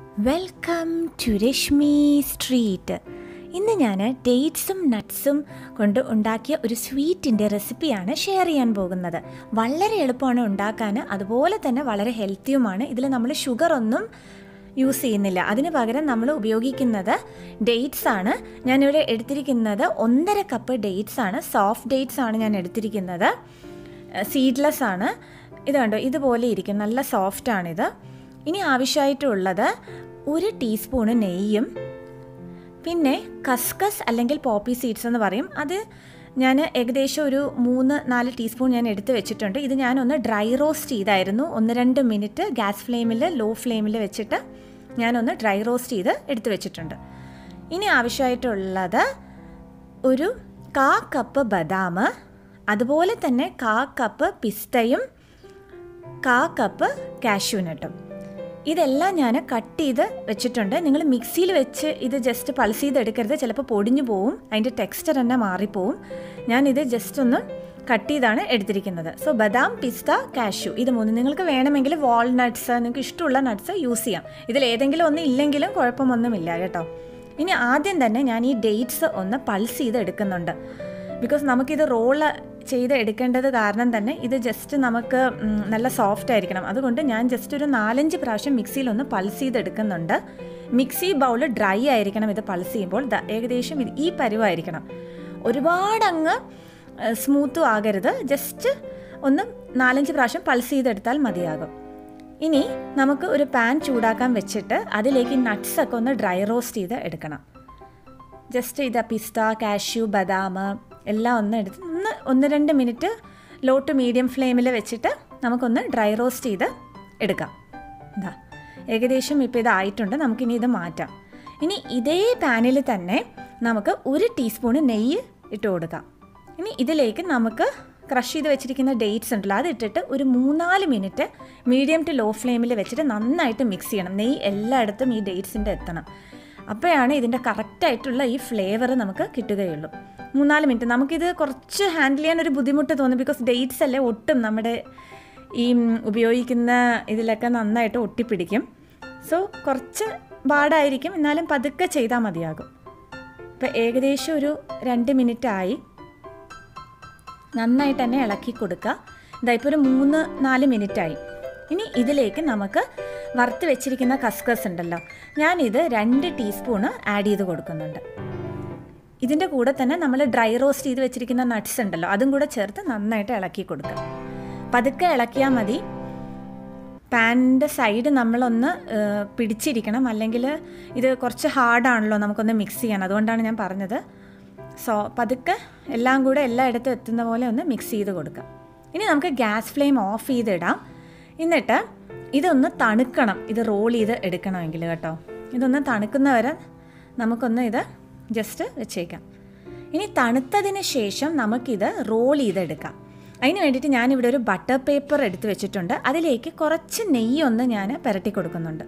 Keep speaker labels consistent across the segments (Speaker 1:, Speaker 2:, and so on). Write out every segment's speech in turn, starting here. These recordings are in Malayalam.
Speaker 1: വെൽക്കം ടു രശ്മി സ്ട്രീറ്റ് ഇന്ന് ഞാൻ ഡേറ്റ്സും നട്ട്സും കൊണ്ട് ഉണ്ടാക്കിയ ഒരു സ്വീറ്റിൻ്റെ റെസിപ്പിയാണ് ഷെയർ ചെയ്യാൻ പോകുന്നത് വളരെ എളുപ്പമാണ് ഉണ്ടാക്കാൻ അതുപോലെ തന്നെ വളരെ ഹെൽത്തിയുമാണ് ഇതിൽ നമ്മൾ ഷുഗർ ഒന്നും യൂസ് ചെയ്യുന്നില്ല അതിന് പകരം നമ്മൾ ഉപയോഗിക്കുന്നത് ഡേറ്റ്സ് ആണ് ഞാനിവിടെ എടുത്തിരിക്കുന്നത് ഒന്നര കപ്പ് ഡേറ്റ്സ് ആണ് സോഫ്റ്റ് ഡേറ്റ്സ് ആണ് ഞാൻ എടുത്തിരിക്കുന്നത് സീഡ്ലെസ് ആണ് ഇത് കണ്ടോ ഇതുപോലെ ഇരിക്കും നല്ല സോഫ്റ്റ് ആണിത് ഇനി ആവശ്യമായിട്ടുള്ളത് ഒരു ടീസ്പൂണ് നെയ്യും പിന്നെ കസ്കസ് അല്ലെങ്കിൽ പോപ്പി സീഡ്സ് എന്ന് പറയും അത് ഞാൻ ഏകദേശം ഒരു മൂന്ന് നാല് ടീസ്പൂൺ ഞാൻ എടുത്ത് വെച്ചിട്ടുണ്ട് ഇത് ഞാനൊന്ന് ഡ്രൈ റോസ്റ്റ് ചെയ്തായിരുന്നു ഒന്ന് രണ്ട് മിനിറ്റ് ഗ്യാസ് ഫ്ലെയിമിൽ ലോ ഫ്ലെയിമിൽ വെച്ചിട്ട് ഞാനൊന്ന് ഡ്രൈ റോസ്റ്റ് ചെയ്ത് എടുത്ത് വെച്ചിട്ടുണ്ട് ഇനി ആവശ്യമായിട്ടുള്ളത് ഒരു കാ കപ്പ് ബദാം അതുപോലെ തന്നെ കാ കപ്പ് പിസ്തയും കാ കപ്പ് കാഷ്യൂനട്ടും ഇതെല്ലാം ഞാൻ കട്ട് ചെയ്ത് വെച്ചിട്ടുണ്ട് നിങ്ങൾ മിക്സിയിൽ വെച്ച് ഇത് ജസ്റ്റ് പൾസ് ചെയ്ത് എടുക്കരുത് ചിലപ്പോൾ പൊടിഞ്ഞു പോവും അതിൻ്റെ ടെക്സ്ചർ തന്നെ മാറിപ്പോവും ഞാനിത് ജസ്റ്റ് ഒന്ന് കട്ട് ചെയ്താണ് എടുത്തിരിക്കുന്നത് സോ ബദാം പിസ്ത കാഷ്യൂ ഇത് മൂന്ന് നിങ്ങൾക്ക് വേണമെങ്കിൽ വാൾനട്ട്സ് നിങ്ങൾക്ക് ഇഷ്ടമുള്ള നട്ട്സ് യൂസ് ചെയ്യാം ഇതിൽ ഏതെങ്കിലും ഒന്ന് ഇല്ലെങ്കിലും കുഴപ്പമൊന്നുമില്ല കേട്ടോ ഇനി ആദ്യം തന്നെ ഞാൻ ഈ ഡേറ്റ്സ് ഒന്ന് പൾസ് ചെയ്ത് എടുക്കുന്നുണ്ട് ബിക്കോസ് നമുക്കിത് റോള് ചെയ്ത് എടുക്കേണ്ടത് കാരണം തന്നെ ഇത് ജസ്റ്റ് നമുക്ക് നല്ല സോഫ്റ്റ് ആയിരിക്കണം അതുകൊണ്ട് ഞാൻ ജസ്റ്റ് ഒരു നാലഞ്ച് പ്രാവശ്യം മിക്സിയിൽ ഒന്ന് പൾസ് ചെയ്ത് എടുക്കുന്നുണ്ട് മിക്സി ബൗൾ ഡ്രൈ ആയിരിക്കണം ഇത് പൾസ് ചെയ്യുമ്പോൾ ഏകദേശം ഇത് ഈ പരുവായിരിക്കണം ഒരുപാട് അങ്ങ് സ്മൂത്തും ആകരുത് ജസ്റ്റ് ഒന്ന് നാലഞ്ച് പ്രാവശ്യം പൾസ് ചെയ്തെടുത്താൽ മതിയാകും ഇനി നമുക്ക് ഒരു പാൻ ചൂടാക്കാൻ വെച്ചിട്ട് അതിലേക്ക് നട്ട്സ് ഒക്കെ ഒന്ന് ഡ്രൈ റോസ്റ്റ് ചെയ്ത് എടുക്കണം ജസ്റ്റ് ഇത് പിസ്ത കാഷ്യൂ ബദാം എല്ലാം ഒന്ന് എടുത്ത് ഒന്ന് ഒന്ന് രണ്ട് മിനിറ്റ് ലോ ടു മീഡിയം ഫ്ലെയിമിൽ വെച്ചിട്ട് നമുക്കൊന്ന് ഡ്രൈ റോസ്റ്റ് ചെയ്ത് എടുക്കാം എന്താ ഏകദേശം ഇപ്പോൾ ഇതായിട്ടുണ്ട് നമുക്കിനി ഇത് മാറ്റാം ഇനി ഇതേ പാനിൽ തന്നെ നമുക്ക് ഒരു ടീസ്പൂണ് നെയ്യ് ഇട്ട് കൊടുക്കാം ഇനി ഇതിലേക്ക് നമുക്ക് ക്രഷ് ചെയ്ത് വെച്ചിരിക്കുന്ന ഡേറ്റ്സ് ഉണ്ടല്ലോ അത് ഇട്ടിട്ട് ഒരു മൂന്നാല് മിനിറ്റ് മീഡിയം ടു ലോ ഫ്ലെയിമിൽ വെച്ചിട്ട് നന്നായിട്ട് മിക്സ് ചെയ്യണം നെയ്യ് എല്ലായിടത്തും ഈ ഡേറ്റ്സിൻ്റെ എത്തണം അപ്പോഴാണ് ഇതിൻ്റെ കറക്റ്റായിട്ടുള്ള ഈ ഫ്ലേവർ നമുക്ക് കിട്ടുകയുള്ളൂ മൂന്നാല് മിനിറ്റ് നമുക്കിത് കുറച്ച് ഹാൻഡിൽ ചെയ്യാൻ ഒരു ബുദ്ധിമുട്ട് തോന്നും ബിക്കോസ് ഡേറ്റ്സ് അല്ലേ ഒട്ടും നമ്മുടെ ഈ ഉപയോഗിക്കുന്ന ഇതിലൊക്കെ നന്നായിട്ട് ഒട്ടിപ്പിടിക്കും സോ കുറച്ച് പാടായിരിക്കും എന്നാലും പതുക്കെ ചെയ്താൽ മതിയാകും ഇപ്പം ഏകദേശം ഒരു രണ്ട് മിനിറ്റ് ആയി നന്നായിട്ട് തന്നെ ഇളക്കി കൊടുക്കുക ഇതാ ഇപ്പോൾ ഒരു മൂന്ന് നാല് മിനിറ്റ് ആയി ഇനി ഇതിലേക്ക് നമുക്ക് വറുത്ത് വെച്ചിരിക്കുന്ന കസ്കസ് ഉണ്ടല്ലോ ഞാനിത് രണ്ട് ടീസ്പൂണ് ആഡ് ചെയ്ത് കൊടുക്കുന്നുണ്ട് ഇതിൻ്റെ കൂടെ തന്നെ നമ്മൾ ഡ്രൈ റോസ്റ്റ് ചെയ്ത് വെച്ചിരിക്കുന്ന നട്ട്സ് ഉണ്ടല്ലോ അതും കൂടെ ചേർത്ത് നന്നായിട്ട് ഇളക്കി കൊടുക്കുക പതുക്കെ ഇളക്കിയാൽ മതി പാനിൻ്റെ സൈഡ് നമ്മളൊന്ന് പിടിച്ചിരിക്കണം അല്ലെങ്കിൽ ഇത് കുറച്ച് ഹാർഡാണല്ലോ നമുക്കൊന്ന് മിക്സ് ചെയ്യാൻ അതുകൊണ്ടാണ് ഞാൻ പറഞ്ഞത് സോ പതുക്കെ എല്ലാം കൂടെ എല്ലായിടത്തും എത്തുന്ന പോലെ ഒന്ന് മിക്സ് ചെയ്ത് കൊടുക്കാം ഇനി നമുക്ക് ഗ്യാസ് ഫ്ലെയിം ഓഫ് ചെയ്തിടാം എന്നിട്ട് ഇതൊന്ന് തണുക്കണം ഇത് റോൾ ചെയ്ത് എടുക്കണമെങ്കിൽ കേട്ടോ ഇതൊന്ന് തണുക്കുന്നവരെ നമുക്കൊന്ന് ഇത് ജസ്റ്റ് വെച്ചേക്കാം ഇനി തണുത്തതിന് ശേഷം നമുക്കിത് റോൾ ചെയ്തെടുക്കാം അതിന് വേണ്ടിയിട്ട് ഞാനിവിടെ ഒരു ബട്ടർ പേപ്പർ എടുത്ത് വെച്ചിട്ടുണ്ട് അതിലേക്ക് കുറച്ച് നെയ്യൊന്ന് ഞാൻ പുരട്ടി കൊടുക്കുന്നുണ്ട്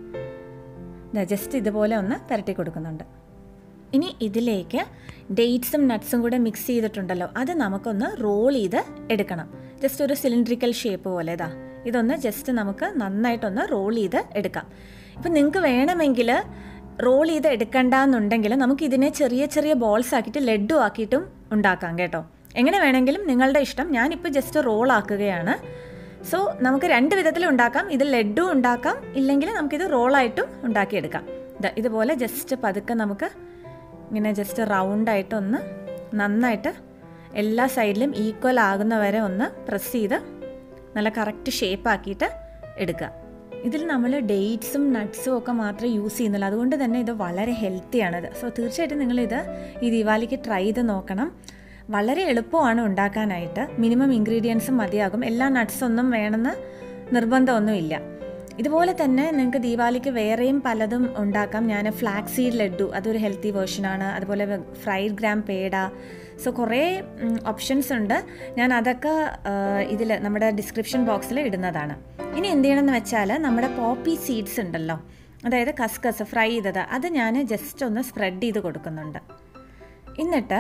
Speaker 1: ജസ്റ്റ് ഇതുപോലെ ഒന്ന് പുരട്ടി കൊടുക്കുന്നുണ്ട് ഇനി ഇതിലേക്ക് ഡേറ്റ്സും നട്ട്സും കൂടെ മിക്സ് ചെയ്തിട്ടുണ്ടല്ലോ അത് നമുക്കൊന്ന് റോൾ ചെയ്ത് എടുക്കണം ജസ്റ്റ് ഒരു സിലിണ്ട്രിക്കൽ ഷേപ്പ് പോലെ ഇതാ ഇതൊന്ന് ജസ്റ്റ് നമുക്ക് നന്നായിട്ടൊന്ന് റോൾ ചെയ്ത് എടുക്കാം ഇപ്പം നിങ്ങൾക്ക് വേണമെങ്കിൽ റോൾ ചെയ്ത് എടുക്കണ്ടെന്നുണ്ടെങ്കിൽ നമുക്ക് ഇതിനെ ചെറിയ ചെറിയ ബോൾസ് ആക്കിയിട്ട് ലഡു ആക്കിയിട്ടും ഉണ്ടാക്കാം കേട്ടോ എങ്ങനെ വേണമെങ്കിലും നിങ്ങളുടെ ഇഷ്ടം ഞാനിപ്പോൾ ജസ്റ്റ് റോൾ ആക്കുകയാണ് സോ നമുക്ക് രണ്ട് വിധത്തിൽ ഉണ്ടാക്കാം ഇത് ലഡു ഉണ്ടാക്കാം ഇല്ലെങ്കിൽ നമുക്കിത് റോളായിട്ടും ഉണ്ടാക്കിയെടുക്കാം ഇതുപോലെ ജസ്റ്റ് പതുക്കെ നമുക്ക് ഇങ്ങനെ ജസ്റ്റ് റൗണ്ടായിട്ടൊന്ന് നന്നായിട്ട് എല്ലാ സൈഡിലും ഈക്വൽ ആകുന്ന വരെ ഒന്ന് പ്രസ് ചെയ്ത് നല്ല കറക്റ്റ് ഷേപ്പ് ആക്കിയിട്ട് എടുക്കുക ഇതിൽ നമ്മൾ ഡേറ്റ്സും നട്ട്സും ഒക്കെ മാത്രമേ യൂസ് ചെയ്യുന്നുള്ളൂ അതുകൊണ്ട് തന്നെ ഇത് വളരെ ഹെൽത്തിയാണത് സോ തീർച്ചയായിട്ടും നിങ്ങളിത് ഈ ദിവാലിക്ക് ട്രൈ ചെയ്ത് നോക്കണം വളരെ എളുപ്പമാണ് ഉണ്ടാക്കാനായിട്ട് മിനിമം ഇൻഗ്രീഡിയൻസും മതിയാകും എല്ലാ നട്ട്സൊന്നും വേണമെന്ന് നിർബന്ധമൊന്നുമില്ല ഇതുപോലെ തന്നെ നിങ്ങൾക്ക് ദീപാവലിക്ക് വേറെയും പലതും ഉണ്ടാക്കാം ഞാൻ ഫ്ലാക്സ് സീഡ് ലഡു അതൊരു ഹെൽത്തി വേർഷനാണ് അതുപോലെ ഫ്രൈഡ് ഗ്രാം പേട സോ കുറേ ഓപ്ഷൻസ് ഉണ്ട് ഞാൻ അതൊക്കെ ഇതിൽ നമ്മുടെ ഡിസ്ക്രിപ്ഷൻ ബോക്സിൽ ഇടുന്നതാണ് ഇനി എന്ത് ചെയ്യണമെന്ന് വെച്ചാൽ നമ്മുടെ പോപ്പി സീഡ്സ് ഉണ്ടല്ലോ അതായത് കസ്കസ് ഫ്രൈ ചെയ്തത് അത് ഞാൻ ജസ്റ്റ് ഒന്ന് സ്പ്രെഡ് ചെയ്ത് കൊടുക്കുന്നുണ്ട് എന്നിട്ട്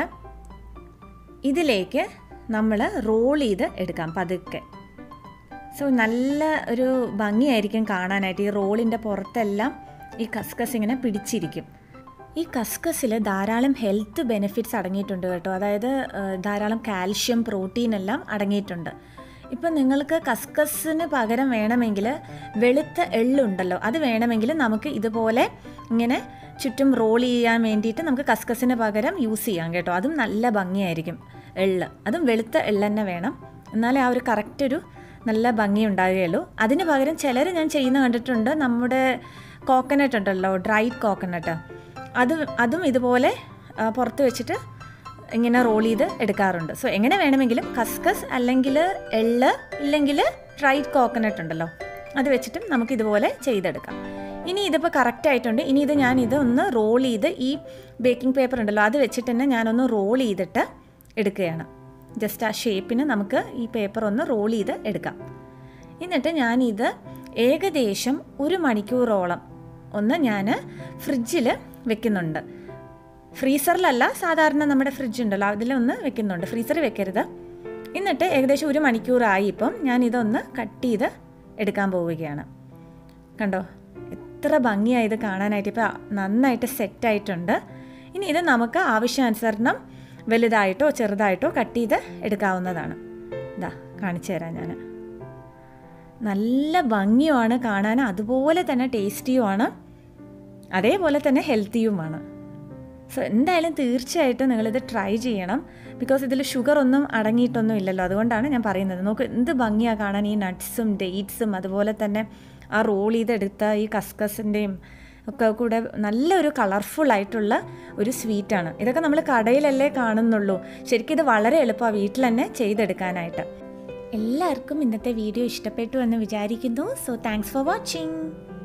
Speaker 1: ഇതിലേക്ക് നമ്മൾ റോൾ ചെയ്ത് എടുക്കാം പതുക്കെ സോ നല്ല ഒരു ഭംഗിയായിരിക്കും കാണാനായിട്ട് ഈ റോളിൻ്റെ പുറത്തെല്ലാം ഈ കസ്കസ് ഇങ്ങനെ പിടിച്ചിരിക്കും ഈ കസ്കസിൽ ധാരാളം ഹെൽത്ത് ബെനിഫിറ്റ്സ് അടങ്ങിയിട്ടുണ്ട് കേട്ടോ അതായത് ഏഹ്, ധാരാളം കാൽഷ്യം പ്രോട്ടീൻ എല്ലാം അടങ്ങിയിട്ടുണ്ട് ഇപ്പം നിങ്ങൾക്ക് കസ്കസിന് പകരം വേണമെങ്കിൽ വെളുത്ത എള്ളുണ്ടല്ലോ അത് വേണമെങ്കിൽ നമുക്ക് ഇതുപോലെ ഇങ്ങനെ ചുറ്റും റോൾ ചെയ്യാൻ വേണ്ടിയിട്ട് നമുക്ക് കസ്കസിന് പകരം യൂസ് ചെയ്യാം കേട്ടോ അതും നല്ല ഭംഗിയായിരിക്കും എള്ള് അതും വെളുത്ത എള്ള് തന്നെ വേണം എന്നാലേ ആ ഒരു കറക്റ്റ് ഒരു നല്ല ഭംഗി ഉണ്ടാകുകയുള്ളൂ അതിന് പകരം ചിലർ ഞാൻ ചെയ്യുന്ന കണ്ടിട്ടുണ്ട് നമ്മുടെ കോക്കനട്ട് ഉണ്ടല്ലോ ഡ്രൈഡ് കോക്കനട്ട് അത് അതും ഇതുപോലെ ആ, പുറത്ത് വെച്ചിട്ട് ഇങ്ങനെ റോൾ ചെയ്ത് എടുക്കാറുണ്ട് സോ എങ്ങനെ വേണമെങ്കിലും കസ്കസ് അല്ലെങ്കിൽ എള്ള് ഇല്ലെങ്കിൽ ഡ്രൈഡ് കോക്കനട്ട് ഉണ്ടല്ലോ അത് വെച്ചിട്ടും നമുക്ക് ഇതുപോലെ ചെയ്തെടുക്കാം ഇനി ഇതിപ്പോൾ കറക്റ്റ് ആയിട്ടുണ്ട് ഇനി ഇത് ഞാൻ ഇത് ഒന്ന് റോൾ ചെയ്ത് ഈ ബേക്കിംഗ് പേപ്പർ ഉണ്ടല്ലോ അത് വെച്ചിട്ട് തന്നെ ഞാനൊന്ന് റോൾ ചെയ്തിട്ട് എടുക്കുകയാണ് ജസ്റ്റ് ആ ഷേപ്പിന് നമുക്ക് ഈ പേപ്പർ ഒന്ന് റോൾ ചെയ്ത് എടുക്കാം എന്നിട്ട് ഞാനിത് ഏകദേശം ഒരു മണിക്കൂറോളം ഒന്ന് ഞാൻ ഫ്രിഡ്ജിൽ വെക്കുന്നുണ്ട് ഫ്രീസറിലല്ല സാധാരണ നമ്മുടെ ഫ്രിഡ്ജ് ഉണ്ടല്ലോ അതിലൊന്ന് വെക്കുന്നുണ്ട് ഫ്രീസറിൽ വെക്കരുത് എന്നിട്ട് ഏകദേശം ഒരു മണിക്കൂറായി ഇപ്പം ഞാൻ ഇതൊന്ന് കട്ട് ചെയ്ത് എടുക്കാൻ പോവുകയാണ് കണ്ടോ എത്ര ഭംഗിയായി ഇത് കാണാനായിട്ട് ഇപ്പോൾ നന്നായിട്ട് സെറ്റായിട്ടുണ്ട് ഇനി ഇത് നമുക്ക് ആവശ്യാനുസരണം വലുതായിട്ടോ ചെറുതായിട്ടോ കട്ട് ചെയ്ത് എടുക്കാവുന്നതാണ് ഇതാ കാണിച്ചു തരാം ഞാൻ നല്ല ഭംഗിയുമാണ് കാണാൻ അതുപോലെ തന്നെ ടേസ്റ്റിയുമാണ് അതേപോലെ തന്നെ ഹെൽത്തിയുമാണ് സോ എന്തായാലും തീർച്ചയായിട്ടും നിങ്ങളിത് ട്രൈ ചെയ്യണം ബിക്കോസ് ഇതിൽ ഷുഗർ ഒന്നും അടങ്ങിയിട്ടൊന്നും ഇല്ലല്ലോ അതുകൊണ്ടാണ് ഞാൻ പറയുന്നത് നോക്ക് എന്ത് ഭംഗിയാണ് കാണാൻ ഈ നട്ട്സും ഡേറ്റ്സും അതുപോലെ തന്നെ ആ റോൾ ചെയ്തെടുത്ത ഈ കസ്കസിൻ്റെയും ഒക്കെ കൂടെ നല്ലൊരു കളർഫുൾ ആയിട്ടുള്ള ഒരു സ്വീറ്റാണ് ഇതൊക്കെ നമ്മൾ കടയിലല്ലേ കാണുന്നുള്ളൂ ശരിക്കും ഇത് വളരെ എളുപ്പമാണ് വീട്ടിൽ തന്നെ ചെയ്തെടുക്കാനായിട്ട് എല്ലാവർക്കും ഇന്നത്തെ വീഡിയോ ഇഷ്ടപ്പെട്ടു എന്ന് വിചാരിക്കുന്നു സോ താങ്ക്സ് ഫോർ വാച്ചിങ്